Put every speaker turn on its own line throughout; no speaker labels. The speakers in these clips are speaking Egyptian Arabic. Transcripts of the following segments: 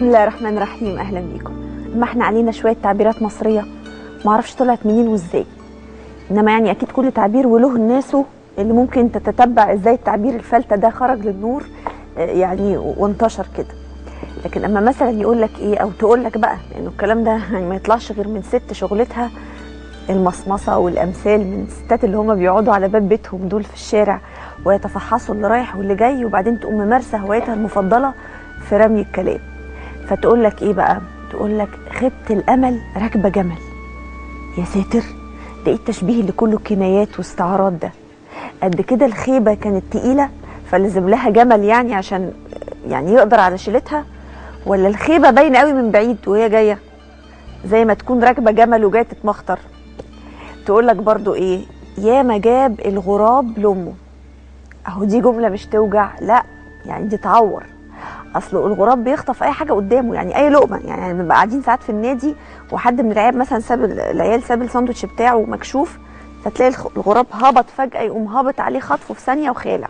بسم الله الرحمن الرحيم اهلا بيكم اما احنا علينا شويه تعبيرات مصريه ما اعرفش طلعت منين وازاي انما يعني اكيد كل تعبير وله ناسه اللي ممكن تتتبع ازاي التعبير الفلتة ده خرج للنور آه، يعني وانتشر كده لكن اما مثلا يقول لك ايه او تقول لك بقى لانه الكلام ده يعني ما يطلعش غير من ست شغلتها المصمصه والامثال من الستات اللي هم بيقعدوا على باب بيتهم دول في الشارع ويتفحصوا اللي رايح واللي جاي وبعدين تقوم ممارسه هوايتها المفضله في رمي الكلام فتقول لك ايه بقى تقول لك خبت الامل راكبه جمل يا ساتر ده ايه التشبيه اللي كله كنايات واستعارات ده قد كده الخيبه كانت تقيله فلازم لها جمل يعني عشان يعني يقدر على شيلتها ولا الخيبه باينه قوي من بعيد وهي جايه زي ما تكون راكبه جمل وجايه تتمخطر تقول لك برضو ايه يا ما جاب الغراب لامه اهو دي جمله مش توجع لا يعني دي تعور اصل الغراب بيخطف اي حاجه قدامه يعني اي لقمه يعني بنبقى قاعدين ساعات في النادي وحد من العيال مثلا ساب ال- العيال ساب الساندوتش بتاعه مكشوف فتلاقي الخ- الغراب هبط فجاه يقوم هابط عليه خطفه في ثانيه وخالع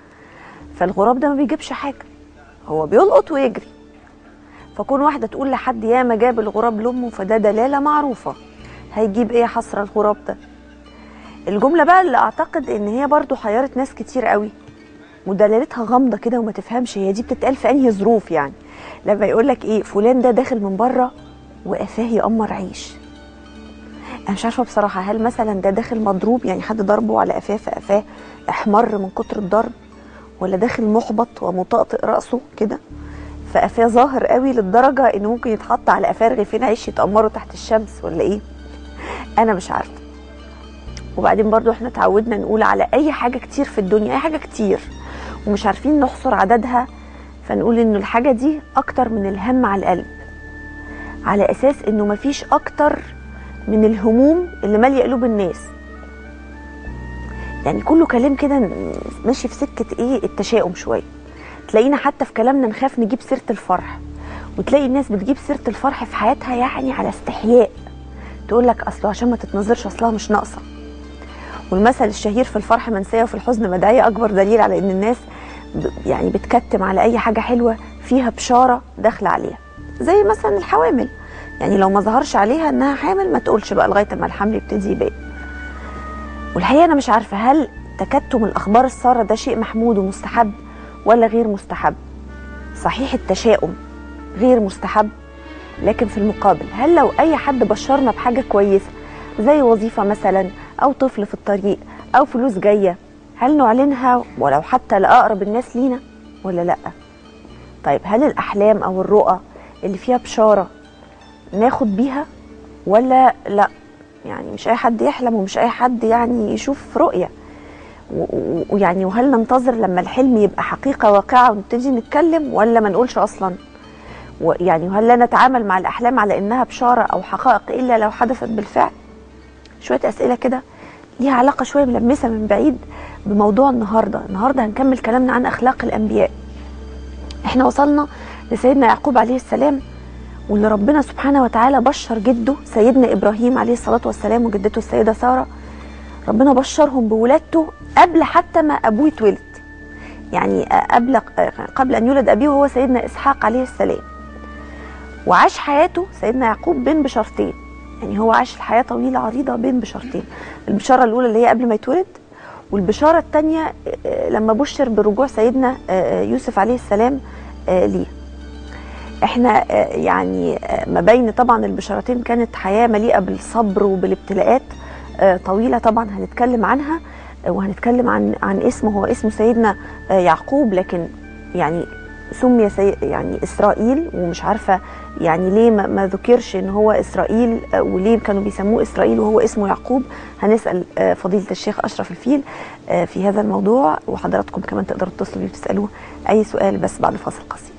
فالغراب ده ما بيجيبش حاجه هو بيلقط ويجري فكون واحده تقول لحد يا ما جاب الغراب لامه فده دلاله معروفه هيجيب ايه حسره الغراب ده الجمله بقى اللي اعتقد ان هي برضو حيرت ناس كتير قوي ودلالتها غامضه كده وما تفهمش هي دي بتتقال في انهي ظروف يعني لما يقول لك ايه فلان ده داخل من بره وقفاه يقمر عيش انا مش عارفه بصراحه هل مثلا ده داخل مضروب يعني حد ضربه على قفاه فقفاه احمر من كتر الضرب ولا داخل محبط ومطقطق راسه كده فقفاه ظاهر قوي للدرجه انه ممكن يتحط على قفاه رغيفين عيش يتأمروا تحت الشمس ولا ايه انا مش عارفه وبعدين برضو احنا اتعودنا نقول على اي حاجه كتير في الدنيا اي حاجه كتير ومش عارفين نحصر عددها فنقول انه الحاجه دي اكتر من الهم على القلب على اساس انه مفيش اكتر من الهموم اللي ماليه قلوب الناس يعني كله كلام كده ماشي في سكه ايه التشاؤم شويه تلاقينا حتى في كلامنا نخاف نجيب سيره الفرح وتلاقي الناس بتجيب سيره الفرح في حياتها يعني على استحياء تقول لك اصله عشان ما تتنظرش اصلها مش ناقصه والمثل الشهير في الفرح منسيه وفي الحزن مدعيه اكبر دليل على ان الناس ب- يعني بتكتم على اي حاجه حلوه فيها بشاره داخله عليها زي مثلا الحوامل يعني لو ما ظهرش عليها انها حامل ما تقولش بقى لغايه ما الحمل يبتدي يبان والحقيقه انا مش عارفه هل تكتم الاخبار الساره ده شيء محمود ومستحب ولا غير مستحب صحيح التشاؤم غير مستحب لكن في المقابل هل لو اي حد بشرنا بحاجه كويسه زي وظيفه مثلا او طفل في الطريق او فلوس جايه هل نعلنها ولو حتى لاقرب الناس لينا ولا لا طيب هل الاحلام او الرؤى اللي فيها بشاره ناخد بيها ولا لا يعني مش اي حد يحلم ومش اي حد يعني يشوف رؤيه و- و- ويعني وهل ننتظر لما الحلم يبقى حقيقه واقعه ونبتدي نتكلم ولا ما نقولش اصلا ويعني وهل لا نتعامل مع الاحلام على انها بشاره او حقائق الا لو حدثت بالفعل شويه اسئله كده ليها علاقه شويه ملمسه من بعيد بموضوع النهارده النهارده هنكمل كلامنا عن اخلاق الانبياء احنا وصلنا لسيدنا يعقوب عليه السلام واللي ربنا سبحانه وتعالى بشر جده سيدنا ابراهيم عليه الصلاه والسلام وجدته السيده ساره ربنا بشرهم بولادته قبل حتى ما ابوه يتولد يعني قبل قبل ان يولد ابيه وهو سيدنا اسحاق عليه السلام وعاش حياته سيدنا يعقوب بين بشرتين يعني هو عاش الحياه طويله عريضه بين بشرتين البشاره الاولى اللي هي قبل ما يتولد والبشاره الثانيه لما بشر برجوع سيدنا آه، يوسف عليه السلام آه، ليه احنا آه، يعني آه، ما بين طبعا البشارتين كانت حياه مليئه بالصبر وبالابتلاءات آه، طويله طبعا هنتكلم عنها آه، وهنتكلم عن عن اسمه هو اسمه سيدنا آه، يعقوب لكن يعني سمي سي يعني اسرائيل ومش عارفه يعني ليه ما, ما ذكرش ان هو اسرائيل آه، وليه كانوا بيسموه اسرائيل وهو اسمه يعقوب هنسال آه، فضيله الشيخ اشرف الفيل آه، في هذا الموضوع وحضراتكم كمان تقدروا تتصلوا بيه وتسالوه اي سؤال بس بعد فاصل قصير